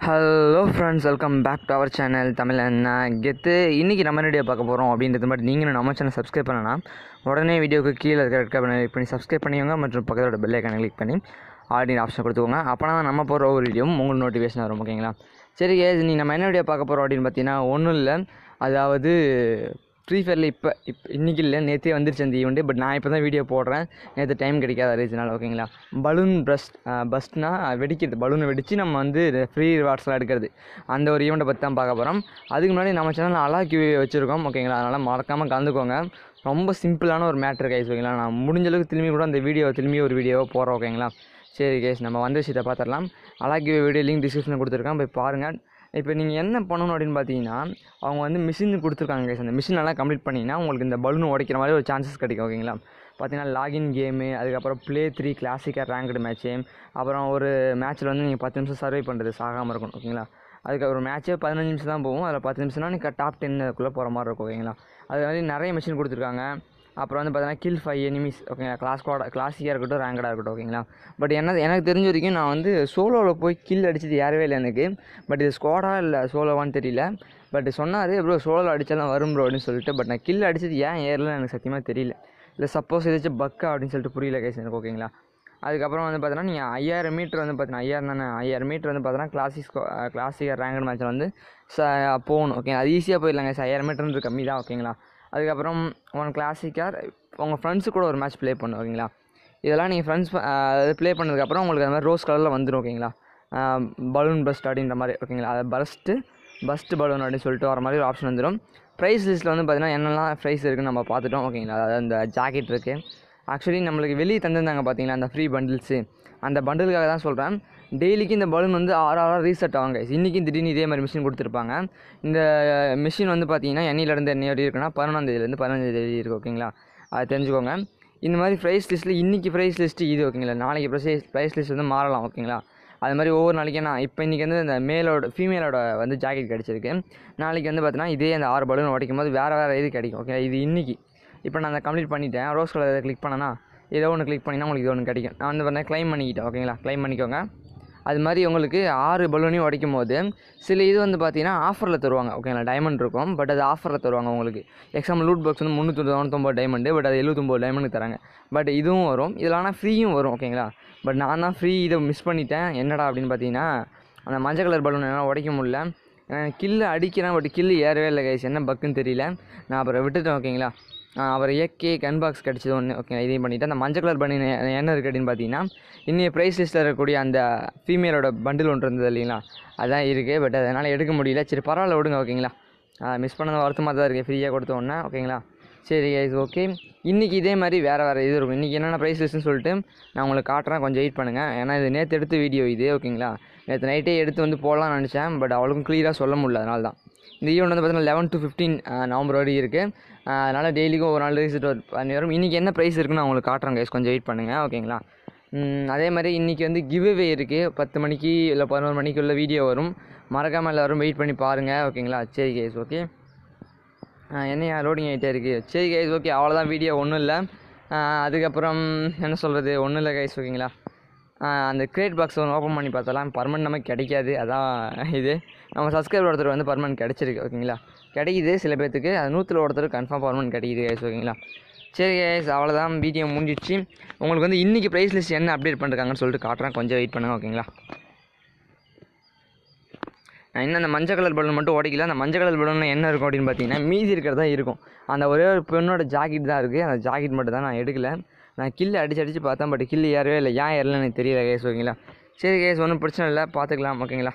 Hello friends welcome back to our channel Tamil நான் கெத்து இன்றைக்கி நம்ம வீடியோ பார்க்க போகிறோம் அப்படின்றது மட்டும் நீங்களும் நம்ம சேனல் சப்ஸ்கிரைப் பண்ணலாம் உடனே வீடியோக்கு கீழே இருக்க ரெட் கலர் கிளிக் பண்ணி சப்ஸ்கிரைப் பண்ணிக்கோங்க மற்றும் பக்கத்தோட பெல் ஐக்கானை கிளிக் பண்ணி ஆடியன் ஆப்ஷன் கொடுத்துக்கோங்க அப்போனா தான் நம்ம போகிற ஒரு வீடியோவும் உங்களுக்கு நோட்டிஃபிகேஷன் வரும் ஓகேங்களா சரி கேஸ் நீ நம்ம என்ன வீடியோ பார்க்க போகிறோம் அப்படின்னு பார்த்தீங்கன்னா ஒன்றும் இல்லை அதாவது ஃப்ரீ ஃபயரில் இப்போ இப்போ இன்றைக்கி இல்லை நேற்றே வந்துருச்சு அந்த ஈவெண்ட்டு பட் நான் இப்போ தான் வீடியோ போடுறேன் நேற்று டைம் கிடைக்காத ரீசனால் ஓகேங்களா பலூன் பஸ்ட் பஸ்ட்னா வெடிக்கிறது பலூனை வெடித்து நம்ம வந்து ஃப்ரீ ரிவார்ட்ஸ்லாம் எடுக்கிறது அந்த ஒரு ஈவெண்ட்டை பற்றி தான் பார்க்க போகிறோம் அதுக்கு முன்னாடி நம்ம சேனல் அலாக்கி வச்சுருக்கோம் ஓகேங்களா அதனால் மறக்காமல் கலந்துக்கோங்க ரொம்ப சிம்பிளான ஒரு மேட்ரு கைஸ் ஓகேங்களா நான் முடிஞ்ச அளவுக்கு திரும்பி கூட அந்த வீடியோ திரும்பி ஒரு வீடியோவை போடுறோம் ஓகேங்களா சரி கேஸ் நம்ம வந்த விஷயத்தை பார்த்துடலாம் அலாக்கி வீடியோ லிங்க் டிஸ்கிரிப்ஷனில் கொடுத்துருக்கேன் போய் பாருங்கள் இப்போ நீங்கள் என்ன பண்ணணும் அப்படின்னு பார்த்தீங்கன்னா அவங்க வந்து மிஷின் கொடுத்துருக்காங்க guys. அந்த மிஷின் நல்லா கம்ப்ளீட் பண்ணிங்கன்னா உங்களுக்கு இந்த பலூன் உடைக்கிற மாதிரி ஒரு சான்சஸ் கிடைக்கும் ஓகேங்களா பார்த்தீங்கன்னா லாகின் கேமு அதுக்கப்புறம் ப்ளே த்ரீ கிளாசிக்காக ரேங்க்டு மேட்ச்சு அப்புறம் ஒரு மேட்ச்சில் வந்து நீங்கள் பத்து நிமிஷம் சர்வை பண்ணுறது சாகாமல் இருக்கணும் ஓகேங்களா அதுக்கு ஒரு மேட்ச்சே பதினஞ்சு நிமிஷம் தான் போகும் அதில் பத்து நிமிஷம்னா நீங்கள் டாப் டென்னுக்குள்ளே போகிற மாதிரி இருக்கும் ஓகேங்களா அது மாதிரி நிறைய மிஷின் கொடுத்துருக்காங்க அப்புறம் வந்து பார்த்தீங்கன்னா கில் ஃபைவ் எனிமீஸ் ஓகேங்களா கிளாஸ் கோட கிளாசிக்காக இருக்கட்டும் ரேங்கடாக இருக்கட்டும் ஓகேங்களா பட் என்ன எனக்கு தெரிஞ்ச வரைக்கும் நான் வந்து சோலோவில் போய் கில் அடிச்சது யாரவே இல்லை எனக்கு பட் இது ஸ்குவாடா இல்லை சோலோவான்னு தெரியல பட் சொன்னார் ப்ரோ சோலோவில் அடித்தாலும் வரும் ப்ரோ அப்படின்னு சொல்லிட்டு பட் நான் கில் அடிச்சது ஏன் ஏறலன்னு எனக்கு சத்தியமாக தெரியல இல்லை சப்போஸ் ஏதாச்சும் பக்கா அப்படின்னு சொல்லிட்டு புரியல கேஸ் எனக்கு ஓகேங்களா அதுக்கப்புறம் வந்து பார்த்தீங்கன்னா நீங்கள் ஐயாயிரம் மீட்டர் வந்து பார்த்தீங்கன்னா ஐயாயிரம் தானே ஐயாயிரம் மீட்டர் வந்து பார்த்தீங்கன்னா கிளாசிக் கிளாசிக் ரேங்கட் மேட்ச்சில் வந்து ச போகணும் ஓகே அது ஈஸியாக போயிடலாங்க சார் ஐயாயிரம் மீட்டர்ன்றது கம்மி தான் ஓகேங்களா அதுக்கப்புறம் ஒன் கிளாசிக்காக உங்கள் ஃப்ரெண்ட்ஸு கூட ஒரு மேட்ச் ப்ளே பண்ணு ஓகேங்களா இதெல்லாம் நீங்கள் ஃப்ரெண்ட்ஸ் அது ப்ளே பண்ணதுக்கப்புறம் உங்களுக்கு அந்த மாதிரி ரோஸ் கலரில் வந்துடும் ஓகேங்களா பலூன் பஸ்ட் அப்படின்ற மாதிரி ஓகேங்களா அதை பஸ்ட்டு பஸ்ட் பலூன் அப்படின்னு சொல்லிட்டு வர மாதிரி ஒரு ஆப்ஷன் வந்துடும் ப்ரைஸ் லிஸ்ட்டில் வந்து பார்த்தீங்கன்னா என்னெல்லாம் ப்ரைஸ் இருக்குன்னு நம்ம பார்த்துட்டோம் ஓகேங்களா அதாவது அந்த ஜாக்கெட் இருக்குது ஆக்சுவலி நம்மளுக்கு வெளியே தந்திருந்தாங்க பார்த்தீங்களா அந்த ஃப்ரீ பண்டில்ஸு அந்த பண்டிலுக்காக தான் சொல்கிறேன் டெய்லிக்கு இந்த பலூன் வந்து ஆறு ஆறாக ரீசெட் ஆகுங்க இன்றைக்கும் திடீர்னு இதே மாதிரி மிஷின் கொடுத்துருப்பாங்க இந்த மிஷின் வந்து பார்த்தீங்கன்னா எண்ணிலேருந்து என்ன வரையும் இருக்குன்னா பதினொன்றாந்தேதியிலேருந்து பதினஞ்சாந்தேதி இருக்குது ஓகேங்களா அது தெரிஞ்சுக்கோங்க இந்த மாதிரி ப்ரைஸ் லிஸ்ட்டில் இன்றைக்கி ப்ரைஸ் லிஸ்ட்டு இது ஓகேங்களா நாளைக்கு ப்ரைஸ் ப்ரைஸ் லிஸ்ட் வந்து மாறலாம் ஓகேங்களா அது மாதிரி ஒவ்வொரு நாளைக்கும் நான் இப்போ இன்றைக்கி வந்து இந்த மேலோட ஃபீமேலோட வந்து ஜாக்கெட் கிடச்சிருக்கு நாளைக்கு வந்து பார்த்தீங்கன்னா இதே அந்த ஆறு பலூன் உடைக்கும் போது வேறு வேறு இது கிடைக்கும் ஓகே இது இன்றைக்கி இப்போ நான் அதை கம்ப்ளீட் பண்ணிட்டேன் ரோஸ் கலர் கிளிக் பண்ணனா ஏதோ ஒன்று கிளிக் பண்ணினா உங்களுக்கு இது ஒன்று கிடைக்கும் நான் வந்து பார்த்தீங்கன்னா க்ளைம் பண்ணிக்கிட்டேன் ஓகேங்களா க்ளைம் பண்ணிக்கோங்க அது மாதிரி உங்களுக்கு ஆறு பலூனையும் உடைக்கும் போது சில இது வந்து பார்த்தீங்கன்னா ஆஃபரில் தருவாங்க ஓகேங்களா டைமண்ட் இருக்கும் பட் அது ஆஃபரில் தருவாங்க உங்களுக்கு எக்ஸாம்பிள் லூட் பாக்ஸ் வந்து முந்நூற்றி தொண்ணூத்தொம்பது டைமண்டு பட் அது எழுபத்தொம்போது டைமண்டுக்கு தராங்க பட் இதுவும் வரும் இதில் ஆனால் ஃப்ரீயும் வரும் ஓகேங்களா பட் நான் தான் ஃப்ரீ இதை மிஸ் பண்ணிட்டேன் என்னடா அப்படின்னு பார்த்தீங்கன்னா அந்த மஞ்சள் கலர் பலூன் என்னால் உடைக்க முடியல கில்லு அடிக்கிறேன் பட் கில்லு ஏறவே இல்லை கைஸ் என்ன பக்குன்னு தெரியல நான் அப்புறம் விட்டுட்டேன் ஓகேங்களா அவர் ஏகே கன் பாக்ஸ் கிடச்சது ஒன்று ஓகே இதையும் பண்ணிவிட்டு அந்த மஞ்சள் கலர் பண்ணி என்ன இருக்குது அப்படின்னு பார்த்தீங்கன்னா இன்னைய ப்ரைஸ் லிஸ்ட்டில் இருக்கக்கூடிய அந்த ஃபீமேலோட பண்டில் ஒன்று இருந்தது இல்லைங்களா அதான் இருக்குது பட் அதனால் எடுக்க முடியல சரி பரவாயில்ல விடுங்க ஓகேங்களா மிஸ் பண்ணது வருத்தமாக தான் இருக்குது ஃப்ரீயாக கொடுத்த உடனே ஓகேங்களா சரி கைஸ் ஓகே இன்றைக்கி இதே மாதிரி வேறு வேறு இது இருக்கும் இன்றைக்கி என்னென்ன ப்ரைஸ் லிஸ்ட்னு சொல்லிட்டு நான் உங்களுக்கு காட்டுறேன் கொஞ்சம் வெயிட் பண்ணுங்கள் ஏன்னா இது நேற்று எடுத்த வீடியோ இது ஓகேங்களா நேற்று நைட்டே எடுத்து வந்து போடலாம்னு நினச்சேன் பட் அவ்வளோக்கும் க்ளியராக சொல்ல முடியல அதனால தான் இந்த ஈவெண்ட் வந்து பார்த்தீங்கன்னா லெவன் டு ஃபிஃப்டீன் நவம்பர் வரைக்கும் இருக்குது அதனால் டெய்லிக்கும் ஒரு நாள் ரிசல்ட் பண்ணி வரும் இன்றைக்கி என்ன ப்ரைஸ் இருக்குன்னு நான் உங்களுக்கு காட்டுறேன் கைஸ் கொஞ்சம் வெயிட் பண்ணுங்கள் ஓகேங்களா அதே மாதிரி இன்றைக்கி வந்து கிவ்அவே இருக்குது பத்து மணிக்கு இல்லை பதினோரு மணிக்குள்ள வீடியோ வரும் மறக்காமல் எல்லோரும் வெயிட் பண்ணி பாருங்கள் ஓகேங்களா சரி கைஸ் ஓகே என்னையா லோடிங் ஆகிட்டே இருக்குது சரி கைஸ் ஓகே அவ்வளோதான் வீடியோ ஒன்றும் இல்லை அதுக்கப்புறம் என்ன சொல்கிறது ஒன்றும் இல்லை கைஸ் ஓகேங்களா அந்த கிரேட் பாக்ஸ் ஒன்று ஓப்பன் பண்ணி பார்த்தலாம் பர்மனெண்ட் நமக்கு கிடைக்காது அதான் இது நம்ம சப்ஸ்கிரைபர் ஒருத்தர் வந்து பர்மனெண்ட் கிடச்சிருக்கு ஓகேங்களா கிடைக்குது சில பேர்த்துக்கு அது நூற்றில் ஒருத்தர் கன்ஃபார்ம் பர்மனெண்ட் கிடைக்குது கைஸ் ஓகேங்களா சரி கைஸ் அவ்வளோதான் வீடியோ முடிஞ்சிடுச்சு உங்களுக்கு வந்து இன்றைக்கி ப்ரைஸ் லிஸ்ட் என்ன அப்டேட் பண்ணிருக்காங்கன்னு சொல்லிட்டு காட்டுறேன் கொஞ்சம் வெயிட் பண்ணுங்கள் ஓகேங்களா நான் இன்னும் அந்த மஞ்சள் கலர் பலூன் மட்டும் உடைக்கல அந்த மஞ்சள் கலர் பலூனில் என்ன இருக்கும் அப்படின்னு பார்த்தீங்கன்னா மீதி இருக்கிறது தான் இருக்கும் அந்த ஒரே ஒரு பெண்ணோட ஜாக்கெட் தான் இருக்குது அந்த ஜாக்கெட் மட்டும் தான் நான் எடுக்கல நான் கில்லு அடிச்சு அடித்து பார்த்தேன் பட் கில்லு ஏறவே இல்லை ஏன் ஏறலன்னு எனக்கு தெரியல கேஸ் ஓகேங்களா சரி கேஸ் ஒன்றும் பிரச்சனை இல்லை பார்த்துக்கலாம் ஓகேங்களா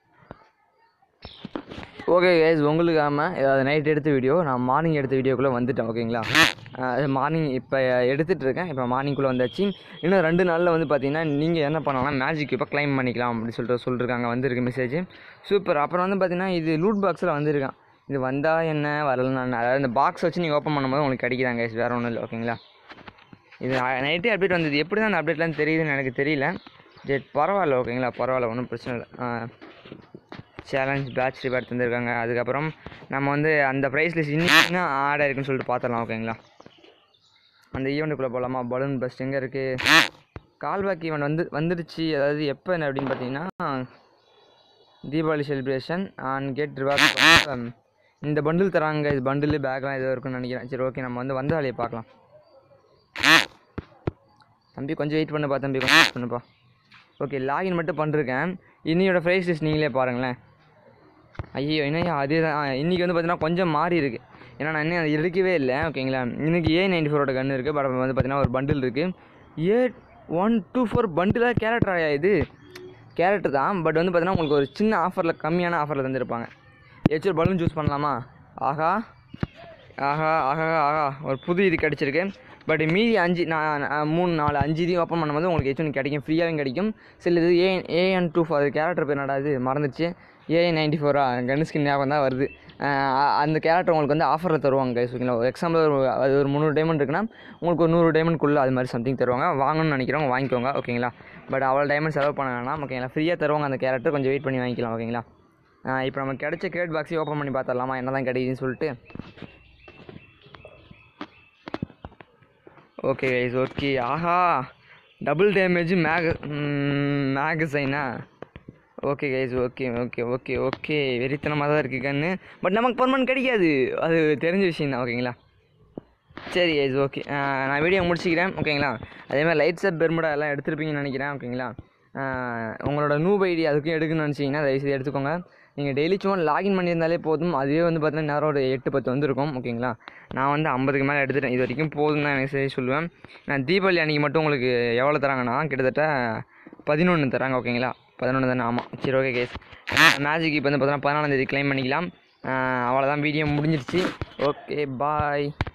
ஓகே கேஸ் உங்களுக்கு ஆமாம் ஏதாவது நைட் எடுத்த வீடியோ நான் மார்னிங் எடுத்த வீடியோக்குள்ளே வந்துட்டேன் ஓகேங்களா மார்னிங் இப்போ எடுத்துகிட்டு இருக்கேன் இப்போ மார்னிங்குள்ளே வந்தாச்சு இன்னும் ரெண்டு நாளில் வந்து பார்த்தீங்கன்னா நீங்கள் என்ன பண்ணலாம் மேஜிக் இப்போ க்ளைம் பண்ணிக்கலாம் அப்படின்னு சொல்லிட்டு சொல்லியிருக்காங்க வந்திருக்கு மெசேஜ் சூப்பர் அப்புறம் வந்து பார்த்தீங்கன்னா இது லூட் பாக்ஸில் வந்திருக்கான் இது வந்தால் என்ன வரலன்னு அதாவது இந்த பாக்ஸ் வச்சு நீங்கள் ஓப்பன் பண்ணும்போது உங்களுக்கு கிடைக்குதாங்க கேஸ் வேறு ஒன்றும் இல்லை ஓகேங்களா இது நைட்டே அப்டேட் வந்தது எப்படி தான் அந்த அப்டேட்லாம் தெரியுதுன்னு எனக்கு தெரியல ஜெட் பரவாயில்ல ஓகேங்களா பரவாயில்ல ஒன்றும் பிரச்சனை இல்லை சேலஞ்ச் பேட்ச் ரிவார்ட் தந்திருக்காங்க அதுக்கப்புறம் நம்ம வந்து அந்த ப்ரைஸ் லிஸ்ட் இன்னும் ஆட் ஆயிருக்குன்னு சொல்லிட்டு பார்த்துடலாம் ஓகேங்களா அந்த ஈவெண்ட்டுக்குள்ளே போகலாமா பலூன் பஸ்ட் எங்கே இருக்குது கால்பேக் ஈவெண்ட் வந்து வந்துடுச்சு அதாவது எப்போ அப்படின்னு பார்த்தீங்கன்னா Deepavali celebration and get reward இந்த பண்டில் தராங்க இது பண்டில் பேக்லாம் ஏதோ இருக்குன்னு நினைக்கிறேன் சரி ஓகே நம்ம வந்து வந்த வேலையை பார்க்கலாம் தம்பி கொஞ்சம் வெயிட் பண்ணுப்பா தம்பி கொஞ்சம் wait பண்ணுப்பா ஓகே லாகின் மட்டும் பண்ணிருக்கேன் இன்னியோட ப்ரைஸ் லிஸ்ட் நீங்களே பாருங்களேன் ஐயோ என்னையா அதே தான் இன்றைக்கி வந்து பார்த்தீங்கன்னா கொஞ்சம் மாறி இருக்குது ஏன்னா நான் இன்னும் அதை எடுக்கவே இல்லை ஓகேங்களா இன்னைக்கு ஏ நைன்டி ஃபோரோட கன் இருக்குது பட் வந்து பார்த்தீங்கன்னா ஒரு பண்டில் இருக்குது ஏ ஒன் டூ ஃபோர் பண்டிலாக கேரக்டர் ஆயா இது கேரக்டர் தான் பட் வந்து பார்த்தீங்கன்னா உங்களுக்கு ஒரு சின்ன ஆஃபரில் கம்மியான ஆஃபரில் தந்துருப்பாங்க ஏதாச்சும் ஒரு பலூன் சூஸ் பண்ணலாமா ஆஹா ஆஹா ஆஹா ஆஹா ஒரு புது இது கிடச்சிருக்கு பட் மீதி அஞ்சு நான் நான் மூணு நாலு அஞ்சு இதையும் ஓப்பன் பண்ணும்போது உங்களுக்கு ஏதாச்சும் கிடைக்கும் ஃப்ரீயாகவும் கிடைக்கும் சில இது A AN two four character பேர் என்னடா இது மறந்துச்சு ஏஎன் நைன்டி ஃபோரா கன் ஸ்கின் ஞாபகம் தான் வருது ஆஹ் அந்த கேரக்டர் உங்களுக்கு வந்து ஆஃபரில் தருவாங்க guys, ஓகேங்களா எக்ஸாம்பிள் ஒரு அது ஒரு முந்நூறு டைமண்ட் இருக்குன்னா உங்களுக்கு ஒரு நூறு டைமண்ட்குள்ளே அது மாதிரி சம்திங் தருவாங்க வாங்கணும்னு நினைக்கிறவங்க வாங்கிக்கோங்க ஓகேங்களா பட் அவ்வளோ டைமண்ட் செலவு பண்ண வேணாம் ஓகேங்களா ஃப்ரீயாக தருவாங்க அந்த கேரக்டர் கொஞ்சம் வெயிட் பண்ணி வாங்கிக்கலாம் ஓகேங்களா இப்போ நமக்கு கிடைச்ச கிரேட் பாக்ஸையும் ஓப்பன் பண்ணி பார்த்துடலாமா என்ன தான் கிடைக்குதுன்னு சொல்லிட்டு ஓகே கைஸ் ஓகே ஆஹா டபுள் டேமேஜ் மேக மேகசைனா okay guys okay okay okay okay வெறித்தனமாக தான் இருக்குது கன்று பட் நமக்கு பர்மனன்ட் கிடைக்காது அது தெரிஞ்ச விஷயம் தான் ஓகேங்களா சரி கைஸ் ஓகே நான் வீடியோ முடிச்சிக்கிறேன் ஓகேங்களா அதே மாதிரி லைட்ஸ் அப் பெர்முடா எல்லாம் எடுத்திருப்பீங்கன்னு நினைக்கிறேன் ஓகேங்களா ஆஹ் உங்களோட நூப் ஐடி அதுக்கும் எடுக்கணும்னு நினச்சிங்கன்னா தயவுசெய்து எடுத்துக்கோங்க நீங்கள் டெய்லி சும்மா லாகின் பண்ணியிருந்தாலே போதும் அதுவே வந்து பார்த்தீங்கன்னா நேரம் ஒரு எட்டு பத்து வந்திருக்கும் ஓகேங்களா நான் வந்து ஐம்பதுக்கு மேலே எடுத்துட்டேன் இது வரைக்கும் போதும் தான் எனக்கு சரி சொல்லுவேன் நான் தீபாவளி அன்றைக்கி மட்டும் உங்களுக்கு எவ்வளோ தராங்கன்னா கிட்டத்தட்ட பதினொன்று தராங்க ஓகேங்களா பதினொன்று தானே ஆமாம் சரி ஓகே கேஸ் மேஜிக் இப்போ வந்து பார்த்தீங்கன்னா பதினாலாம் தேதி க்ளைம் பண்ணிக்கலாம் அவ்வளோதான் வீடியோ முடிஞ்சிருச்சு ஓகே பாய்